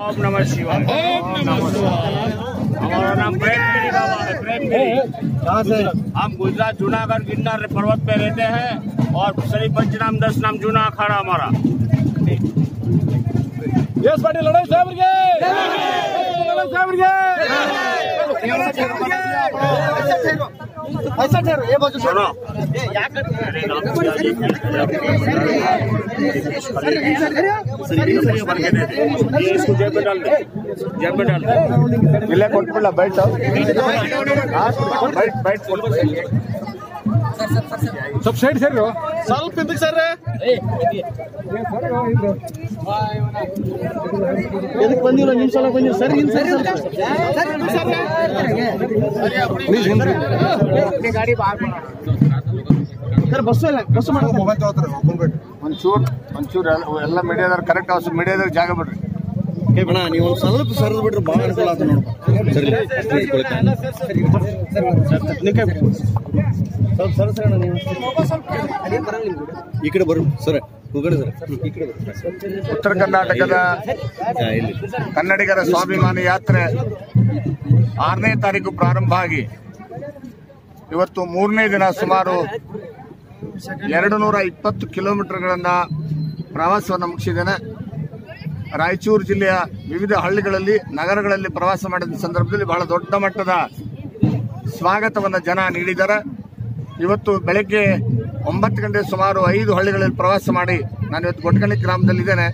ओम नमः शिवाय ओम नमः शिवाय हमारा नाम प्रेम गिरी बाबा है प्रेम गिरी कहाँ से हम गुजरात जूनागढ़ गिरनार पर्वत पे रहते हैं और श्री पंचनाम दस नाम जूना अखाड़ा हमारा ಎಸ್ ಪಾಟೀಲ್ ಲಡಾಯಿ ಸಾಹೇಬ್ರಿಗೆ ಲಡಾಯಿ ಸಾಹೇಬ್ರಿಗೆ ऐसा ठहरो ये बाजू सुनो इसको जेब में डाल दे जेब में डाल दे ಇಲ್ಲೇ ಕೊಟ್ಬಿಡ್ಲ ಬೈಟ್ ಬೈಟ್ ಬೈಟ್ ಸ್ವಲ್ಪ ಸೈಡ್ ಸರ್ ಸ್ವಲ್ಪ ಹಿಂದಕ್ಕೆ ಸರ್ ಎದಕ್ಕೆ ಬಂದಿಲ್ಲ ನಿಮ್ ಸಲ ಬಂದಿಲ್ಲ ಸರ್ ಹಿಂದ್ ಸರ್ ಬಸ್ ಇಲ್ಲ ಬಸ್ ಮಾಡ್ತಾರೆ ಒಂಚೂರ್ ಒಂಚೂರ್ ಎಲ್ಲ- ಎಲ್ಲ ಮೀಡಿಯಾದವ್ರು ಕರೆಕ್ಟ್ ಅವಶ್ಯ ಮೀಡಿಯಾದವ್ರು ಜಾಗ ಬಿಡ್ರಿ ಅಣ್ಣ ನೀವು ಒಂದು ಸ್ವಲ್ಪ ಸರಿದ್ ಬಿಟ್ರೆ ಭಾಳ ಅನುಕೂಲ ಆತ ನೋಡಪ್ಪ ಸರಿ ಸ್ವಲ್ಪ ಸರ ಸರ್ ನೀವು ಈ ಕಡೆ ಬರ್ರಿ ಸರ್ ಹೋಗಡೆ ಸರ್ ಈ ಕಡೆ ಬರ್ರಿ ಉತ್ತರ ಕರ್ನಾಟಕದ ಹಾ, ಇಲ್ಲಿ ಕನ್ನಡಿಗರ ಸ್ವಾಭಿಮಾನಿ ಯಾತ್ರೆ ಆರನೇ ತಾರೀಕು ಪ್ರಾರಂಭ ಆಗಿ ಇವತ್ತು ಮೂರನೇ ದಿನ ಸುಮಾರು ಎರಡು ನೂರ ಇಪ್ಪತ್ತು ಕಿಲೋಮೀಟರ್ಗಳನ್ನ ಪ್ರವಾಸವನ್ನು ಮುಗಿಸಿದ್ದೇನೆ ರಾಯಚೂರು ಜಿಲ್ಲೆಯ ವಿವಿಧ ಹಳ್ಳಿಗಳಲ್ಲಿ ನಗರಗಳಲ್ಲಿ ಪ್ರವಾಸ ಮಾಡಿದ ಸಂದರ್ಭದಲ್ಲಿ ಬಹಳ ದೊಡ್ಡ ಮಟ್ಟದ ಸ್ವಾಗತವನ್ನು ಜನ ನೀಡಿದ್ದಾರೆ ಇವತ್ತು ಬೆಳಗ್ಗೆ ಒಂಬತ್ತು ಗಂಟೆ ಸುಮಾರು ಐದು ಹಳ್ಳಿಗಳಲ್ಲಿ ಪ್ರವಾಸ ಮಾಡಿ ನಾನು ಇವತ್ತು ಗೊಟ್ಟಗಣಿ ಗ್ರಾಮದಲ್ಲಿದ್ದೇನೆ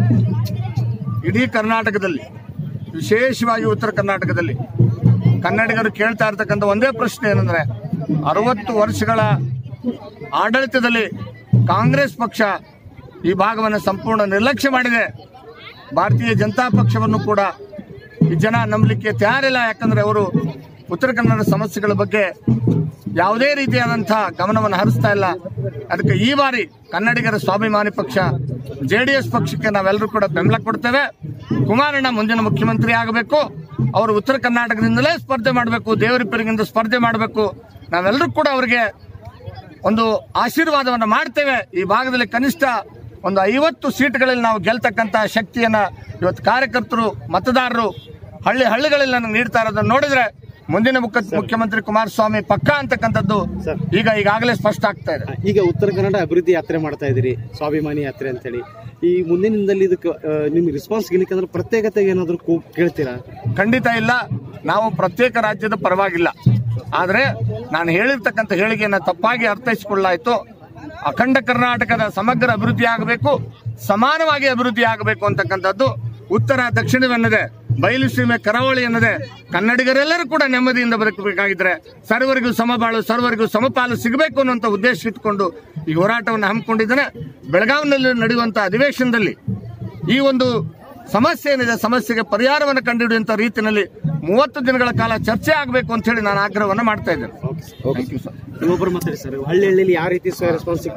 ಇಡೀ ಕರ್ನಾಟಕದಲ್ಲಿ ವಿಶೇಷವಾಗಿ ಉತ್ತರ ಕರ್ನಾಟಕದಲ್ಲಿ ಕನ್ನಡಿಗರು ಕೇಳ್ತಾ ಇರ್ತಕ್ಕಂಥ ಒಂದೇ ಪ್ರಶ್ನೆ ಏನಂದ್ರೆ ಅರವತ್ತು ವರ್ಷಗಳ ಆಡಳಿತದಲ್ಲಿ ಕಾಂಗ್ರೆಸ್ ಪಕ್ಷ ಈ ಭಾಗವನ್ನು ಸಂಪೂರ್ಣ ನಿರ್ಲಕ್ಷ್ಯ ಮಾಡಿದೆ ಭಾರತೀಯ ಜನತಾ ಪಕ್ಷವನ್ನು ಕೂಡ ಈ ಜನ ನಂಬಲಿಕ್ಕೆ ತಯಾರಿಲ್ಲ ಯಾಕಂದ್ರೆ ಅವರು ಉತ್ತರ ಕನ್ನಡ ಸಮಸ್ಯೆಗಳ ಬಗ್ಗೆ ಯಾವುದೇ ರೀತಿಯಾದಂತಹ ಗಮನವನ್ನು ಹರಿಸ್ತಾ ಇಲ್ಲ ಅದಕ್ಕೆ ಈ ಬಾರಿ ಕನ್ನಡಿಗರ ಸ್ವಾಭಿಮಾನಿ ಪಕ್ಷ ಜೆಡಿಎಸ್ ಪಕ್ಷಕ್ಕೆ ನಾವೆಲ್ಲರೂ ಕೂಡ ಬೆಂಬಲ ಕೊಡ್ತೇವೆ ಕುಮಾರಣ್ಣ ಮುಂದಿನ ಮುಖ್ಯಮಂತ್ರಿ ಆಗಬೇಕು ಅವರು ಉತ್ತರ ಕರ್ನಾಟಕದಿಂದಲೇ ಸ್ಪರ್ಧೆ ಮಾಡಬೇಕು ದೇವರಿಪ್ಪರಿಗಿಂದ ಸ್ಪರ್ಧೆ ಮಾಡಬೇಕು ನಾವೆಲ್ಲರೂ ಕೂಡ ಅವರಿಗೆ ಒಂದು ಆಶೀರ್ವಾದವನ್ನು ಮಾಡ್ತೇವೆ ಈ ಭಾಗದಲ್ಲಿ ಕನಿಷ್ಠ ಒಂದು ಐವತ್ತು ಸೀಟ್ಗಳಲ್ಲಿ ನಾವು ಗೆಲ್ತಕ್ಕಂತ ಶಕ್ತಿಯನ್ನ ಇವತ್ತು ಕಾರ್ಯಕರ್ತರು ಮತದಾರರು ಹಳ್ಳಿ ಹಳ್ಳಿಗಳಲ್ಲಿ ನನಗೆ ನೀಡ್ತಾ ಇರೋದನ್ನ ನೋಡಿದ್ರೆ ಮುಂದಿನ ಮುಖ್ಯ ಮುಖ್ಯಮಂತ್ರಿ ಕುಮಾರಸ್ವಾಮಿ ಪಕ್ಕ ಅಂತಕ್ಕಂಥದ್ದು ಈಗ ಈಗಾಗಲೇ ಸ್ಪಷ್ಟ ಆಗ್ತಾ ಇದೆ ಈಗ ಉತ್ತರ ಕನ್ನಡ ಅಭಿವೃದ್ಧಿ ಯಾತ್ರೆ ಮಾಡ್ತಾ ಇದ್ದೀರಿ ಸ್ವಾಭಿಮಾನಿ ಯಾತ್ರೆ ಅಂತೇಳಿ ಈ ಮುಂದಿನ ದಿನದಲ್ಲಿ ಇದಕ್ಕೆ ಆ, ನಿಮ್ಗೆ ರೆಸ್ಪಾನ್ಸ್ ಗಿಲಿಕಂದ್ರೆ ಪ್ರತ್ಯೇಕತೆ ಏನಾದರೂ ಕೂ- ಕೇಳ್ತೀರಾ ಖಂಡಿತ ಇಲ್ಲ ನಾವು ಪ್ರತ್ಯೇಕ ರಾಜ್ಯದ ಪರವಾಗಿಲ್ಲ ಆದ್ರೆ ನಾನು ಹೇಳಿರ್ತಕ್ಕಂಥ ಹೇಳಿಕೆಯನ್ನ ತಪ್ಪಾಗಿ ಅರ್ಥೈಸಿಕೊಳ್ಳಾಯ್ತು ಅಖಂಡ ಕರ್ನಾಟಕದ ಸಮಗ್ರ ಅಭಿವೃದ್ಧಿ ಆಗಬೇಕು ಸಮಾನವಾಗಿ ಅಭಿವೃದ್ಧಿ ಆಗಬೇಕು ಅಂತಕ್ಕಂಥದ್ದು ಉತ್ತರ ದಕ್ಷಿಣವೆನ್ನದೆ ಬಯಲು ಸೀಮೆ ಕರಾವಳಿ ಎನ್ನದೆ ಕನ್ನಡಿಗರೆಲ್ಲರೂ ಕೂಡ ನೆಮ್ಮದಿಯಿಂದ ಬದುಕಬೇಕಾಗಿದ್ರೆ ಸರ್ವರಿಗೂ ಸಮಬಾಳು ಸರ್ವರಿಗೂ ಸಮಪಾಲು ಸಿಗಬೇಕು ಅನ್ನುವಂಥ ಉದ್ದೇಶ ಇಟ್ಕೊಂಡು ಈ ಹೋರಾಟವನ್ನು ಹಮ್ಮಿಕೊಂಡಿದ್ದೇನೆ ಬೆಳಗಾವಿನಲ್ಲಿ ನಡೆಯುವಂತಹ ಅಧಿವೇಶನದಲ್ಲಿ ಈ ಒಂದು ಸಮಸ್ಯೆ ಏನಿದೆ ಸಮಸ್ಯೆಗೆ ಪರಿಹಾರವನ್ನು ಕಂಡುಹಿಡಿಯುವಂತ ರೀತಿಯಲ್ಲಿ ಮೂವತ್ತು ದಿನಗಳ ಕಾಲ ಚರ್ಚೆ ಆಗಬೇಕು ಅಂತ ಹೇಳಿ ನಾನು ಆಗ್ರಹವನ್ನು ಮಾಡ್ತಾ ಇದ್ದೇನೆ ಥ್ಯಾಂಕ್ ಯು ಸರ್ ನೀವೊಬ್ಬರು ಮಾತಾಡಿ ಸರ್ ಹಳ್ಳಿ ಹಳ್ಳಿಲಿ ಯಾವ ರೀತಿ ರೆಸ್ಪಾನ್ಸ್